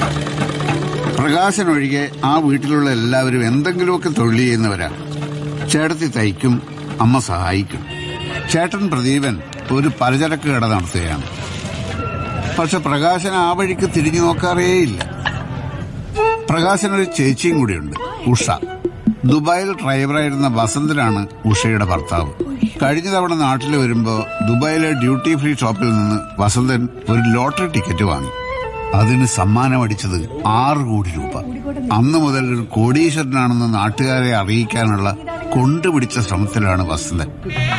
പ്രകാശൻ ഒഴികെ ആ വീട്ടിലുള്ള എല്ലാവരും എന്തെങ്കിലുമൊക്കെ തൊഴിൽ ചെയ്യുന്നവരാണ് ചേട്ടത്തി തയ്ക്കും അമ്മ സഹായിക്കും ചേട്ടൻ പ്രദീപൻ ഒരു പലചരക്ക് കട നടത്തുകയാണ് പക്ഷെ പ്രകാശൻ ആ വഴിക്ക് തിരിഞ്ഞു നോക്കാറേയില്ല പ്രകാശൻ ഒരു ചേച്ചിയും കൂടിയുണ്ട് ഉഷ ദുബായിൽ ഡ്രൈവറായിരുന്ന വസന്തനാണ് ഉഷയുടെ ഭർത്താവ് കഴിഞ്ഞ തവണ നാട്ടിൽ വരുമ്പോ ദുബായിലെ ഡ്യൂട്ടി ഫ്രീ ഷോപ്പിൽ നിന്ന് വസന്തൻ ഒരു ലോട്ടറി ടിക്കറ്റ് വാങ്ങി അതിന് സമ്മാനം അടിച്ചത് ആറ് കോടി രൂപ അന്ന് മുതൽ ഒരു കോടീശ്വരനാണെന്ന് നാട്ടുകാരെ അറിയിക്കാനുള്ള കൊണ്ടുപിടിച്ച ശ്രമത്തിലാണ് വസന്തൻ